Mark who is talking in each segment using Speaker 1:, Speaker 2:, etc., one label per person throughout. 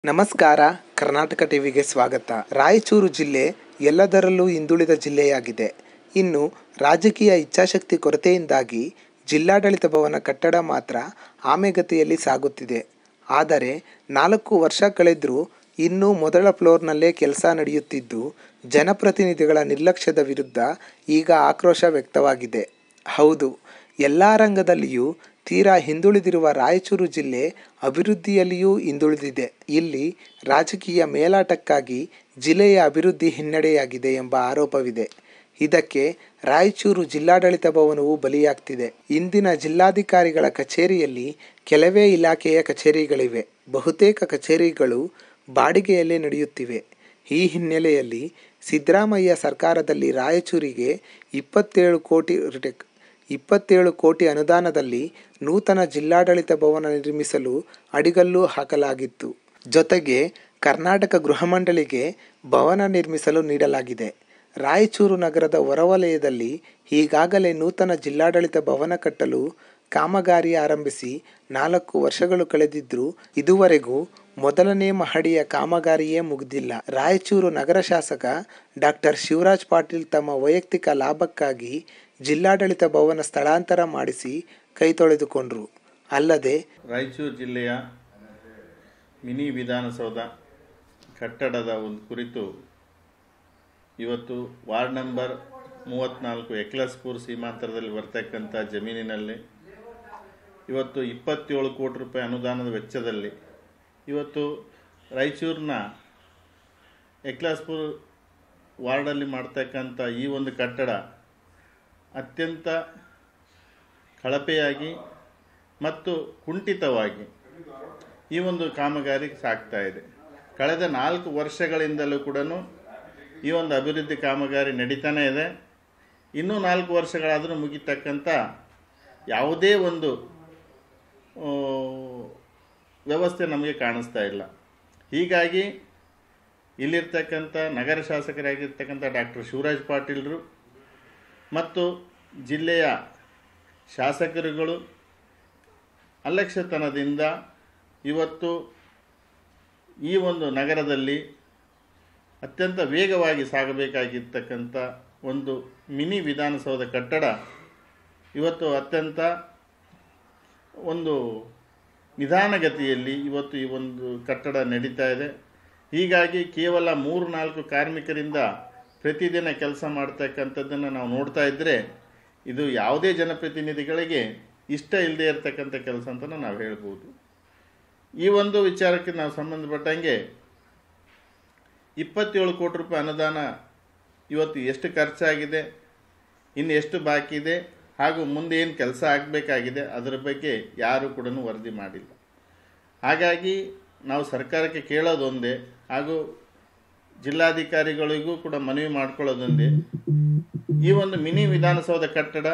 Speaker 1: ನಮಸ್ಕಾರ ಕರ್ನಾಟಕ ಟಿವಿಗೆ ಸ್ವಾಗತ ರಾಯಚೂರು ಜಿಲ್ಲೆ ಎಲ್ಲದರಲ್ಲೂ ಹಿಂದುಳಿದ ಜಿಲ್ಲೆಯಾಗಿದೆ ಇನ್ನು ರಾಜಕೀಯ ಇಚ್ಛಾಶಕ್ತಿ ಕೊರತೆಯಿಂದಾಗಿ ಜಿಲ್ಲಾಡಳಿತ ಭವನ ಕಟ್ಟಡ ಮಾತ್ರ ಆಮೆಗತಿಯಲ್ಲಿ ಸಾಗುತ್ತಿದೆ ಆದರೆ ನಾಲ್ಕು ವರ್ಷ ಕಳೆದರೂ ಇನ್ನೂ ಮೊದಲ ಫ್ಲೋರ್ನಲ್ಲೇ ಕೆಲಸ ನಡೆಯುತ್ತಿದ್ದು ಜನಪ್ರತಿನಿಧಿಗಳ ನಿರ್ಲಕ್ಷ್ಯದ ವಿರುದ್ಧ ಈಗ ಆಕ್ರೋಶ ವ್ಯಕ್ತವಾಗಿದೆ ಹೌದು ಎಲ್ಲ ರಂಗದಲ್ಲಿಯೂ ತೀರಾ ಹಿಂದುಳಿದಿರುವ ರಾಯಚೂರು ಜಿಲ್ಲೆ ಅಭಿವೃದ್ಧಿಯಲ್ಲಿಯೂ ಹಿಂದುಳಿದಿದೆ ಇಲ್ಲಿ ರಾಜಕೀಯ ಮೇಲಾಟಕ್ಕಾಗಿ ಜಿಲ್ಲೆಯ ಅಭಿವೃದ್ಧಿ ಹಿನ್ನಡೆಯಾಗಿದೆ ಎಂಬ ಆರೋಪವಿದೆ ಇದಕ್ಕೆ ರಾಯಚೂರು ಜಿಲ್ಲಾಡಳಿತ ಭವನವು ಬಲಿಯಾಗ್ತಿದೆ ಇಂದಿನ ಜಿಲ್ಲಾಧಿಕಾರಿಗಳ ಕಚೇರಿಯಲ್ಲಿ ಕೆಲವೇ ಇಲಾಖೆಯ ಕಚೇರಿಗಳಿವೆ ಬಹುತೇಕ ಕಚೇರಿಗಳು ಬಾಡಿಗೆಯಲ್ಲೇ ನಡೆಯುತ್ತಿವೆ ಈ ಹಿನ್ನೆಲೆಯಲ್ಲಿ ಸಿದ್ದರಾಮಯ್ಯ ಸರ್ಕಾರದಲ್ಲಿ ರಾಯಚೂರಿಗೆ ಇಪ್ಪತ್ತೇಳು ಕೋಟಿ ರಿಟೆಕ್ ಇಪ್ಪತ್ತೇಳು ಕೋಟಿ ಅನುದಾನದಲ್ಲಿ ನೂತನ ಜಿಲ್ಲಾಡಳಿತ ಭವನ ನಿರ್ಮಿಸಲು ಅಡಿಗಲ್ಲು ಹಾಕಲಾಗಿತ್ತು ಜೊತೆಗೆ ಕರ್ನಾಟಕ ಗೃಹ ಮಂಡಳಿಗೆ ಭವನ ನಿರ್ಮಿಸಲು ನೀಡಲಾಗಿದೆ ರಾಯಚೂರು ನಗರದ ಹೊರವಲಯದಲ್ಲಿ ಈಗಾಗಲೇ ನೂತನ ಜಿಲ್ಲಾಡಳಿತ ಭವನ ಕಟ್ಟಲು ಕಾಮಗಾರಿ ಆರಂಭಿಸಿ ನಾಲ್ಕು ವರ್ಷಗಳು ಕಳೆದಿದ್ದರೂ ಇದುವರೆಗೂ ಮೊದಲನೇ ಮಹಡಿಯ ಕಾಮಗಾರಿಯೇ ಮುಗಿದಿಲ್ಲ ರಾಯಚೂರು ನಗರ ಶಾಸಕ ಡಾಕ್ಟರ್ ಶಿವರಾಜ್ ಪಾಟೀಲ್ ತಮ್ಮ ವೈಯಕ್ತಿಕ ಲಾಭಕ್ಕಾಗಿ ಜಿಲ್ಲಾಡಳಿತ ಭವನ ಸ್ಥಳಾಂತರ ಮಾಡಿಸಿ ಕೈ ತೊಳೆದುಕೊಂಡ್ರು ಅಲ್ಲದೆ
Speaker 2: ರಾಯಚೂರು ಜಿಲ್ಲೆಯ ಮಿನಿ ವಿಧಾನಸೌಧ ಕಟ್ಟಡದ ಒಂದು ಕುರಿತು ಇವತ್ತು ವಾರ್ಡ್ ನಂಬರ್ ಮೂವತ್ತ್ನಾಲ್ಕು ಎಕ್ಲಸ್ಪುರ್ ಸೀಮಾಂತರದಲ್ಲಿ ಬರ್ತಕ್ಕಂಥ ಜಮೀನಿನಲ್ಲಿ ಇವತ್ತು ಇಪ್ಪತ್ತೇಳು ಕೋಟಿ ರೂಪಾಯಿ ಅನುದಾನದ ವೆಚ್ಚದಲ್ಲಿ ಇವತ್ತು ರಾಯಚೂರಿನ ಎಕ್ಲಾಸ್ಪುರ್ ವಾರ್ಡಲ್ಲಿ ಮಾಡ್ತಕ್ಕಂಥ ಈ ಒಂದು ಕಟ್ಟಡ ಅತ್ಯಂತ ಕಳಪೆಯಾಗಿ ಮತ್ತು ಕುಂಠಿತವಾಗಿ ಈ ಒಂದು ಕಾಮಗಾರಿ ಸಾಗ್ತಾ ಇದೆ ಕಳೆದ ನಾಲ್ಕು ವರ್ಷಗಳಿಂದಲೂ ಕೂಡ ಈ ಒಂದು ಅಭಿವೃದ್ಧಿ ಕಾಮಗಾರಿ ನಡೀತಾನೇ ಇದೆ ಇನ್ನೂ ನಾಲ್ಕು ವರ್ಷಗಳಾದರೂ ಮುಗಿತಕ್ಕಂಥ ಯಾವುದೇ ಒಂದು ಆ, ವ್ಯವಸ್ಥೆ ನಮಗೆ ಕಾಣಿಸ್ತಾ ಇಲ್ಲ ಹೀಗಾಗಿ ಇಲ್ಲಿರ್ತಕ್ಕಂಥ ನಗರ ಶಾಸಕರಾಗಿರ್ತಕ್ಕಂಥ ಡಾಕ್ಟರ್ ಶಿವರಾಜ್ ಪಾಟೀಲ್ರು ಮತ್ತು ಜಿಲ್ಲೆಯ ಶಾಸಕರುಗಳು ಅಲಕ್ಷ್ಯತನದಿಂದ ಇವತ್ತು ಈ ಒಂದು ನಗರದಲ್ಲಿ ಅತ್ಯಂತ ವೇಗವಾಗಿ ಸಾಗಬೇಕಾಗಿರ್ತಕ್ಕಂಥ ಒಂದು ಮಿನಿ ವಿಧಾನಸೌಧ ಕಟ್ಟಡ ಇವತ್ತು ಅತ್ಯಂತ ಒಂದು ನಿಧಾನಗತಿಯಲ್ಲಿ ಇವತ್ತು ಈ ಒಂದು ಕಟ್ಟಡ ನಡೀತಾ ಇದೆ ಹೀಗಾಗಿ ಕೇವಲ ಮೂರು ನಾಲ್ಕು ಕಾರ್ಮಿಕರಿಂದ ಪ್ರತಿದಿನ ಕೆಲಸ ಮಾಡ್ತಕ್ಕಂಥದ್ದನ್ನು ನಾವು ನೋಡ್ತಾ ಇದ್ದರೆ ಇದು ಯಾವುದೇ ಜನಪ್ರತಿನಿಧಿಗಳಿಗೆ ಇಷ್ಟ ಇಲ್ಲದೆ ಇರತಕ್ಕಂಥ ಕೆಲಸ ಅಂತ ನಾವು ಹೇಳ್ಬೋದು ಈ ಒಂದು ವಿಚಾರಕ್ಕೆ ನಾವು ಸಂಬಂಧಪಟ್ಟಂಗೆ ಇಪ್ಪತ್ತೇಳು ಕೋಟಿ ರೂಪಾಯಿ ಅನುದಾನ ಇವತ್ತು ಎಷ್ಟು ಖರ್ಚಾಗಿದೆ ಇನ್ನು ಎಷ್ಟು ಬಾಕಿ ಇದೆ ಹಾಗೂ ಮುಂದೆ ಏನು ಕೆಲಸ ಆಗಬೇಕಾಗಿದೆ ಅದರ ಬಗ್ಗೆ ಯಾರೂ ಕೂಡ ವರದಿ ಮಾಡಿಲ್ಲ ಹಾಗಾಗಿ ನಾವು ಸರ್ಕಾರಕ್ಕೆ ಕೇಳೋದೊಂದೇ ಹಾಗೂ ಜಿಲ್ಲಾಧಿಕಾರಿಗಳಿಗೂ ಕೂಡ ಮನವಿ ಮಾಡ್ಕೊಳ್ಳೋದೊಂದೇ ಈ ಒಂದು ಮಿನಿ ವಿಧಾನಸೌಧ ಕಟ್ಟಡ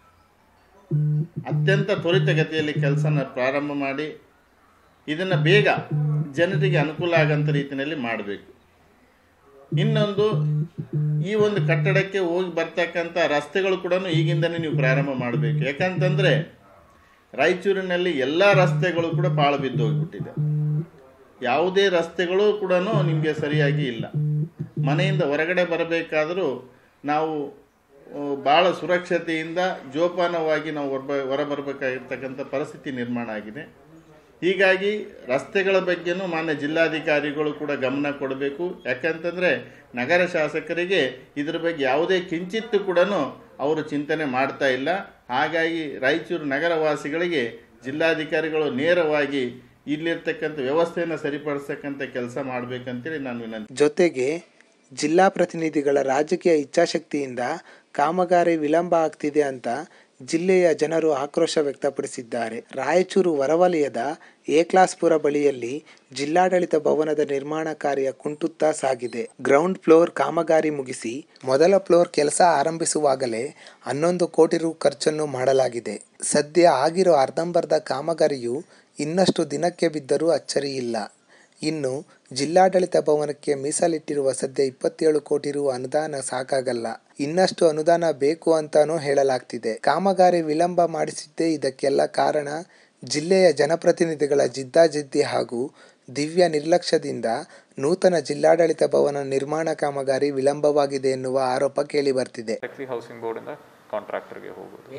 Speaker 2: ಅತ್ಯಂತ ತ್ವರಿತಗತಿಯಲ್ಲಿ ಕೆಲಸನ ಪ್ರಾರಂಭ ಮಾಡಿ ಇದನ್ನು ಬೇಗ ಜನರಿಗೆ ಅನುಕೂಲ ಆಗಂತ ರೀತಿಯಲ್ಲಿ ಮಾಡಬೇಕು ಇನ್ನೊಂದು ಈ ಒಂದು ಕಟ್ಟಡಕ್ಕೆ ಹೋಗಿ ಬರ್ತಕ್ಕಂಥ ರಸ್ತೆಗಳು ಕೂಡ ಈಗಿಂದನೇ ನೀವು ಪ್ರಾರಂಭ ಮಾಡಬೇಕು ಯಾಕಂತಂದರೆ ರಾಯಚೂರಿನಲ್ಲಿ ಎಲ್ಲ ರಸ್ತೆಗಳು ಕೂಡ ಪಾಳು ಬಿದ್ದು ಹೋಗ್ಬಿಟ್ಟಿದೆ ಯಾವುದೇ ರಸ್ತೆಗಳು ಕೂಡ ನಿಮಗೆ ಸರಿಯಾಗಿ ಇಲ್ಲ ಮನೆಯಿಂದ ಹೊರಗಡೆ ಬರಬೇಕಾದರೂ ನಾವು ಆ, ಭಾಳ ಸುರಕ್ಷತೆಯಿಂದ ಜೋಪಾನವಾಗಿ ನಾವು ಹೊರಬ ಹೊರಬರಬೇಕಾಗಿರ್ತಕ್ಕಂಥ ಪರಿಸ್ಥಿತಿ ನಿರ್ಮಾಣ ಆಗಿದೆ ಹೀಗಾಗಿ ರಸ್ತೆಗಳ ಬಗ್ಗೆನೂ ಮಾನ್ಯ ಜಿಲ್ಲಾಧಿಕಾರಿಗಳು ಕೂಡ ಗಮನ ಕೊಡಬೇಕು ಯಾಕಂತಂದರೆ ನಗರ ಶಾಸಕರಿಗೆ ಇದ್ರ ಬಗ್ಗೆ ಯಾವುದೇ ಕಿಂಚಿತ್ತು ಕೂಡ ಅವರು ಚಿಂತನೆ ಮಾಡ್ತಾ ಇಲ್ಲ ಹಾಗಾಗಿ ರಾಯಚೂರು ನಗರವಾಸಿಗಳಿಗೆ ಜಿಲ್ಲಾಧಿಕಾರಿಗಳು ನೇರವಾಗಿ ಇಲ್ಲಿರ್ತಕ್ಕಂಥ ವ್ಯವಸ್ಥೆಯನ್ನು ಸರಿಪಡಿಸ್ತಕ್ಕಂಥ ಕೆಲಸ ಮಾಡಬೇಕಂತೇಳಿ ನಾನು ವಿನಂತಿ
Speaker 1: ಜೊತೆಗೆ ಜಿಲ್ಲಾ ಪ್ರತಿನಿಧಿಗಳ ರಾಜಕೀಯ ಇಚ್ಛಾಶಕ್ತಿಯಿಂದ ಕಾಮಗಾರಿ ವಿಳಂಬ ಆಗ್ತಿದೆ ಅಂತ ಜಿಲ್ಲೆಯ ಜನರು ಆಕ್ರೋಶ ವ್ಯಕ್ತಪಡಿಸಿದ್ದಾರೆ ರಾಯಚೂರು ಹೊರವಲಯದ ಏಕ್ಲಾಸ್ಪುರ ಬಳಿಯಲ್ಲಿ ಜಿಲ್ಲಾಡಳಿತ ಭವನದ ನಿರ್ಮಾಣ ಕಾರ್ಯ ಕುಂಟುತ್ತಾ ಸಾಗಿದೆ ಗ್ರೌಂಡ್ ಫ್ಲೋರ್ ಕಾಮಗಾರಿ ಮುಗಿಸಿ ಮೊದಲ ಫ್ಲೋರ್ ಕೆಲಸ ಆರಂಭಿಸುವಾಗಲೇ ಹನ್ನೊಂದು ಕೋಟಿ ರು ಖರ್ಚನ್ನು ಮಾಡಲಾಗಿದೆ ಸದ್ಯ ಆಗಿರೋ ಅರ್ಧಂಬರ್ಧ ಕಾಮಗಾರಿಯು ಇನ್ನಷ್ಟು ದಿನಕ್ಕೆ ಬಿದ್ದರೂ ಅಚ್ಚರಿಯಿಲ್ಲ ಇನ್ನು ಜಿಲ್ಲಾಡಳಿತ ಭವನಕ್ಕೆ ಮೀಸಲಿಟ್ಟಿರುವ ಸದ್ಯ ಇಪ್ಪತ್ತೇಳು ಕೋಟಿ ರು ಅನುದಾನ ಸಾಕಾಗಲ್ಲ ಇನ್ನಷ್ಟು ಅನುದಾನ ಬೇಕು ಅಂತಾನೂ ಹೇಳಲಾಗ್ತಿದೆ ಕಾಮಗಾರಿ ವಿಳಂಬ ಮಾಡಿಸಿದ್ದೇ ಇದಕ್ಕೆಲ್ಲ ಕಾರಣ ಜಿಲ್ಲೆಯ ಜನಪ್ರತಿನಿಧಿಗಳ ಜಿದ್ದಾಜಿದ್ದಿ ಹಾಗೂ ದಿವ್ಯ ನಿರ್ಲಕ್ಷ್ಯದಿಂದ ನೂತನ ಜಿಲ್ಲಾಡಳಿತ ಭವನ ನಿರ್ಮಾಣ ಕಾಮಗಾರಿ ವಿಳಂಬವಾಗಿದೆ ಎನ್ನುವ ಆರೋಪ ಕೇಳಿಬರ್ತಿದೆ
Speaker 3: ಡೈರೆಕ್ಟ್ಲಿ ಹೌಸಿಂಗ್ ಬೋರ್ಡಿಂದ ಕಾಂಟ್ರಾಕ್ಟರ್ಗೆ ಹೋಗೋದು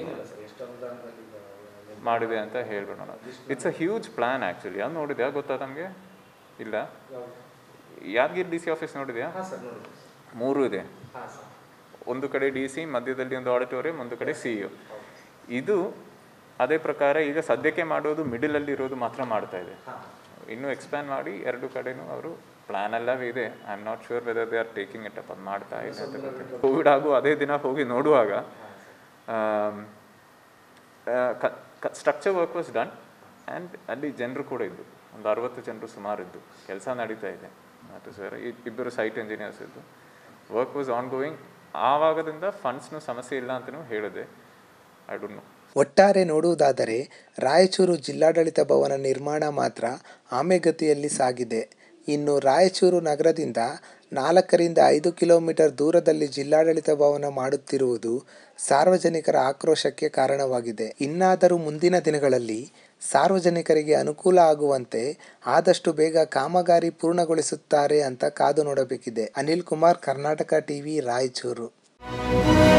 Speaker 3: ಮಾಡಿದೆ ಅಂತ ಹೇಳ್ಬಿಡೋಣ it's a huge plan actually ಅದು ನೋಡಿದ್ಯಾ ಗೊತ್ತಾ ನಮಗೆ ಇಲ್ಲ ಯಾದಗಿರಿ ಡಿ ಸಿ ಆಫೀಸ್ ನೋಡಿದ್ಯಾ ಮೂರು ಇದೆ ಒಂದು ಕಡೆ ಡಿ ಸಿ ಮಧ್ಯದಲ್ಲಿ ಒಂದು ಆಡಿಟೋರಿಯಂ ಒಂದು ಕಡೆ ಸಿ ಇದು ಅದೇ ಪ್ರಕಾರ ಈಗ ಸದ್ಯಕ್ಕೆ ಮಾಡೋದು ಮಿಡಲಲ್ಲಿ ಇರೋದು ಮಾತ್ರ ಮಾಡ್ತಾ ಇದೆ ಇನ್ನೂ ಎಕ್ಸ್ಪ್ಯಾನ್ ಮಾಡಿ ಎರಡು ಕಡೆನೂ ಅವರು ಪ್ಲಾನ್ ಎಲ್ಲ ಇದೆ I am not sure whether they are taking it up ಅದು ಮಾಡ್ತಾ ಇದೆ ಅಂತ ಗೊತ್ತಿಲ್ಲ ಕೋವಿಡ್ ಆಗು ಅದೇ ದಿನ ಹೋಗಿ ನೋಡುವಾಗ structure work was done and ಅಲ್ಲಿ ಜನರು ಕೂಡ ಇದ್ದು ಒಂದು ಅರವತ್ತು ಜನರು ಸುಮಾರು ಇದ್ದು ಕೆಲಸ ನಡೀತಾ ಇದೆ ಮತ್ತು ಸರ್ ಇಬ್ಬರು ಸೈಟ್ ಇಂಜಿನಿಯರ್ಸ್ ಇದ್ದು ವರ್ಕ್ ವಾಸ್ ಆನ್ ಗೋಯಿಂಗ್ ಆವಾಗದಿಂದ ಫಂಡ್ಸ್ನು ಸಮಸ್ಯೆ ಇಲ್ಲ ಅಂತಲೂ ಹೇಳಿದೆ ಐ ಡೋಂಟ್ ನೋ
Speaker 1: ಒಟ್ಟಾರೆ ನೋಡುವುದಾದರೆ ರಾಯಚೂರು ಜಿಲ್ಲಾಡಳಿತ ಭವನ ನಿರ್ಮಾಣ ಮಾತ್ರ ಆಮೆಗತಿಯಲ್ಲಿ ಸಾಗಿದೆ ಇನ್ನು ರಾಯಚೂರು ನಗರದಿಂದ ನಾಲ್ಕರಿಂದ ಐದು ಕಿಲೋಮೀಟರ್ ದೂರದಲ್ಲಿ ಜಿಲ್ಲಾಡಳಿತ ಭವನ ಮಾಡುತ್ತಿರುವುದು ಸಾರ್ವಜನಿಕರ ಆಕ್ರೋಶಕ್ಕೆ ಕಾರಣವಾಗಿದೆ ಇನ್ನಾದರೂ ಮುಂದಿನ ದಿನಗಳಲ್ಲಿ ಸಾರ್ವಜನಿಕರಿಗೆ ಅನುಕೂಲ ಆಗುವಂತೆ ಆದಷ್ಟು ಬೇಗ ಕಾಮಗಾರಿ ಪೂರ್ಣಗೊಳಿಸುತ್ತಾರೆ ಅಂತ ಕಾದು ನೋಡಬೇಕಿದೆ ಅನಿಲ್ ಕುಮಾರ್ ಕರ್ನಾಟಕ ಟಿವಿ ರಾಯಚೂರು